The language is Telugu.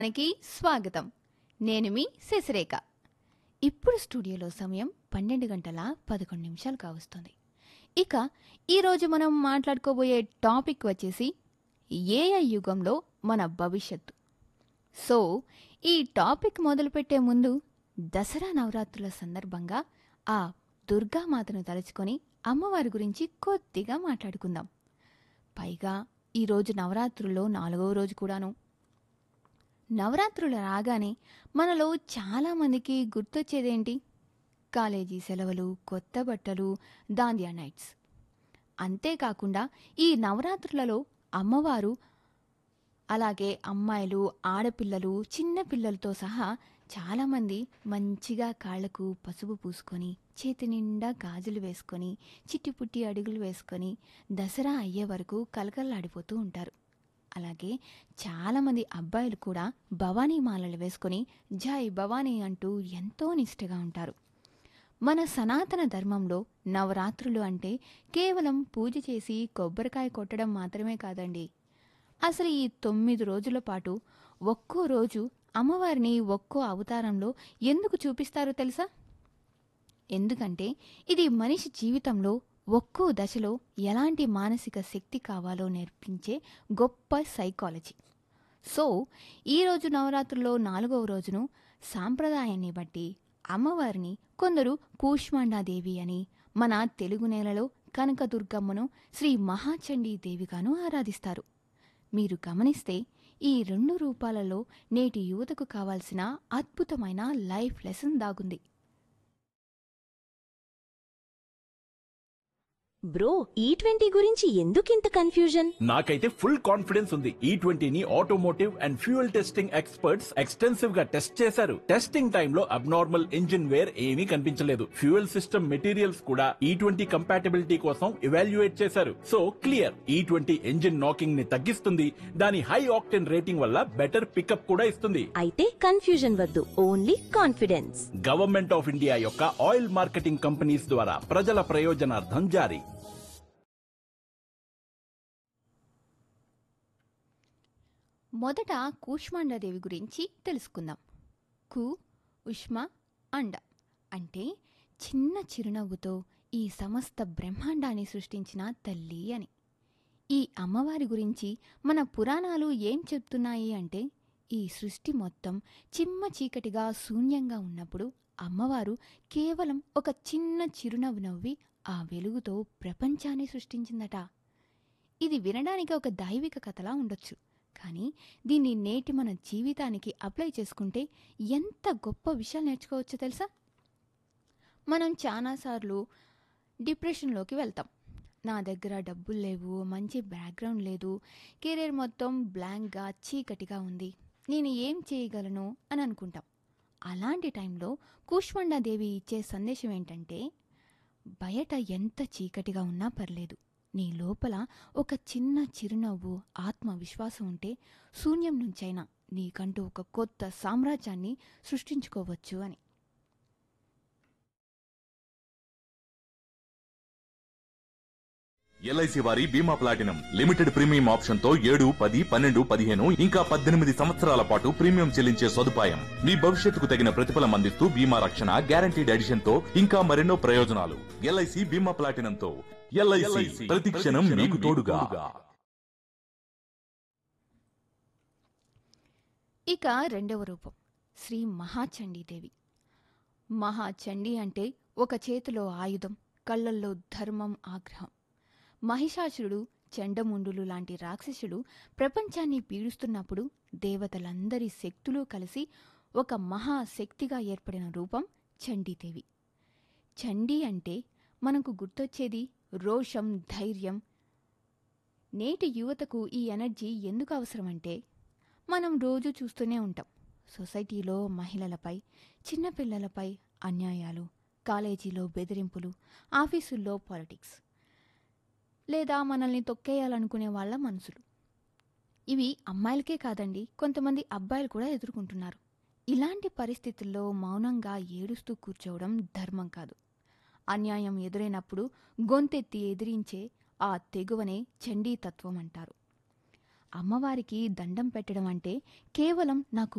కి స్వాగతం నేను మీ శశిరేఖ ఇప్పుడు స్టూడియోలో సమయం పన్నెండు గంటల పదకొండు నిమిషాలు కావస్తుంది ఇక ఈరోజు మనం మాట్లాడుకోబోయే టాపిక్ వచ్చేసి ఏఐ యుగంలో మన భవిష్యత్తు సో ఈ టాపిక్ మొదలుపెట్టే ముందు దసరా నవరాత్రుల సందర్భంగా ఆ దుర్గామాతను తలుచుకొని అమ్మవారి గురించి కొద్దిగా మాట్లాడుకుందాం పైగా ఈరోజు నవరాత్రుల్లో నాలుగవ రోజు కూడాను నవరాత్రులు రాగానే మనలో చాలామందికి గుర్తొచ్చేదేంటి కాలేజీ సెలవులు కొత్త బట్టలు దాండియా నైట్స్ అంతేకాకుండా ఈ నవరాత్రులలో అమ్మవారు అలాగే అమ్మాయిలు ఆడపిల్లలు చిన్న పిల్లలతో సహా చాలామంది మంచిగా కాళ్లకు పసుపు పూసుకొని చేతి నిండా గాజులు వేసుకొని చిట్టిపుట్టి అడుగులు వేసుకొని దసరా అయ్యే వరకు కలకల్లాడిపోతూ ఉంటారు అలాగే చాలామంది అబ్బాయిలు కూడా భవానీ మాలలు వేసుకొని జై భవానీ అంటూ ఎంతో నిష్ఠగా ఉంటారు మన సనాతన ధర్మంలో నవరాత్రులు అంటే కేవలం పూజ చేసి కొబ్బరికాయ కొట్టడం మాత్రమే కాదండి అసలు ఈ తొమ్మిది రోజుల పాటు ఒక్కో రోజు అమ్మవారిని ఒక్కో అవతారంలో ఎందుకు చూపిస్తారో తెలుసా ఎందుకంటే ఇది మనిషి జీవితంలో ఒక్కో దశలో ఎలాంటి మానసిక శక్తి కావాలో నేర్పించే గొప్ప సైకాలజీ సో ఈరోజు నవరాత్రుల్లో నాలుగవ రోజును సాంప్రదాయాన్ని బట్టి అమ్మవారిని కొందరు కూష్మాండాదేవి అని మన తెలుగు నేలలో కనకదుర్గమ్మను శ్రీ మహాచండీ దేవిగాను ఆరాధిస్తారు మీరు గమనిస్తే ఈ రెండు రూపాలలో నేటి యువతకు కావాల్సిన అద్భుతమైన లైఫ్ లెసన్ దాగుంది బ్రో ఈ ట్వంటీ గురించి ఎందుకింత కన్ఫ్యూజన్ నాకైతే ఫుల్ కాన్ఫిడెన్స్ ఉంది ఈ ట్వంటీని automotive and fuel testing experts extensive గా టెస్ట్ చేశారు టెస్టింగ్ టైంలో అబ్నార్మల్ ఇంజిన్ వేర్ ఏమీ కనిపించలేదు ఫ్యూయల్ సిస్టమ్ మెటీరియల్స్ కూడా ఈ ట్వంటీ కంపాటబిలిటీ కోసం ఇవాల్యుయేట్ చేశారు so clear E twenty engine knocking ని తగ్గిస్తుంది దాని హై ఆక్టెన్ రేటింగ్ వల్ల బెటర్ పికప్ కూడా ఇస్తుంది అయితే కన్ఫ్యూజన్ వద్దు only confidence government of India యొక్క ఆయిల్ మార్కెటింగ్ కంపెనీస్ ద్వారా ప్రజల ప్రయోజనార్థం జారీ మొదట కూష్మాండాదేవి గురించి తెలుసుకుందాం కు ఉష్మ అండ అంటే చిన్న చిరునవ్వుతో ఈ సమస్త బ్రహ్మాండాన్ని సృష్టించిన తల్లి అని ఈ అమ్మవారి గురించి మన పురాణాలు ఏం చెప్తున్నాయి అంటే ఈ సృష్టి మొత్తం చిమ్మ చీకటిగా శూన్యంగా ఉన్నప్పుడు అమ్మవారు కేవలం ఒక చిన్న చిరునవ్వు నవ్వి ఆ వెలుగుతో ప్రపంచాన్ని సృష్టించిందట ఇది వినడానికి ఒక దైవిక కథలా ఉండొచ్చు కానీ దీన్ని నేటి మన జీవితానికి అప్లై చేసుకుంటే ఎంత గొప్ప విషయాలు నేర్చుకోవచ్చో తెలుసా మనం చాలాసార్లు డిప్రెషన్లోకి వెళ్తాం నా దగ్గర డబ్బులు లేవు మంచి బ్యాక్గ్రౌండ్ లేదు కెరీర్ మొత్తం బ్లాంక్గా చీకటిగా ఉంది నేను ఏం చేయగలను అని అనుకుంటాం అలాంటి టైంలో కూష్మండాదేవి ఇచ్చే సందేశం ఏంటంటే బయట ఎంత చీకటిగా ఉన్నా పర్లేదు నీ లోపల ఒక చిన్న చిరునవ్వు ఆత్మవిశ్వాసం ఉంటే శూన్యం నుంచైనా నీకంటూ ఒక కొత్త సామ్రాజ్యాన్ని సృష్టించుకోవచ్చు అని ఎల్ఐసి వారి బీమా ప్లాటినం లిమిటెడ్ ప్రీమియం ఆప్షన్ తో ఏడు పది పన్నెండు పదిహేను ఇంకా పద్దెనిమిది సంవత్సరాల పాటు ప్రీమియం చెల్లించే సదుపాయం మీ భవిష్యత్తుకు తగిన ప్రతిఫలం అందిస్తూ బీమా రక్షణ గ్యారంటీడ్ ఎడిషన్ తో ఇంకా మరెన్నో ప్రయోజనాలు ఎల్ఐసి బీమా ప్లాటినం తో ఎల్ఐసి ప్రతి క్షణం మీకు తోడుగా ఇక రెండవ రూపం శ్రీ మహాచండీదేవి మహాచండీ అంటే ఒక చేతిలో ఆయుధం కళ్ళల్లో ధర్మం ఆగ్రహం మహిషాసురుడు చండముండులు లాంటి రాక్షసుడు ప్రపంచాన్ని పీడిస్తున్నప్పుడు దేవతలందరి శక్తులు కలిసి ఒక మహాశక్తిగా ఏర్పడిన రూపం చండీదేవి చండీ అంటే మనకు గుర్తొచ్చేది రోషం ధైర్యం నేటి యువతకు ఈ ఎనర్జీ ఎందుకు అవసరమంటే మనం రోజు చూస్తూనే ఉంటాం సొసైటీలో మహిళలపై చిన్నపిల్లలపై అన్యాయాలు కాలేజీలో బెదిరింపులు ఆఫీసుల్లో పాలిటిక్స్ లేదా మనల్ని తొక్కేయాలనుకునే వాళ్ళ మనసులు ఇవి అమ్మాయిలకే కాదండి కొంతమంది అబ్బాయిలు కూడా ఎదుర్కొంటున్నారు ఇలాంటి పరిస్థితుల్లో మౌనంగా ఏడుస్తూ కూర్చోవడం ధర్మం కాదు అన్యాయం ఎదురైనప్పుడు గొంతెత్తి ఎదిరించే ఆ తెగువనే చండీతత్వం అంటారు అమ్మవారికి దండం పెట్టడం అంటే కేవలం నాకు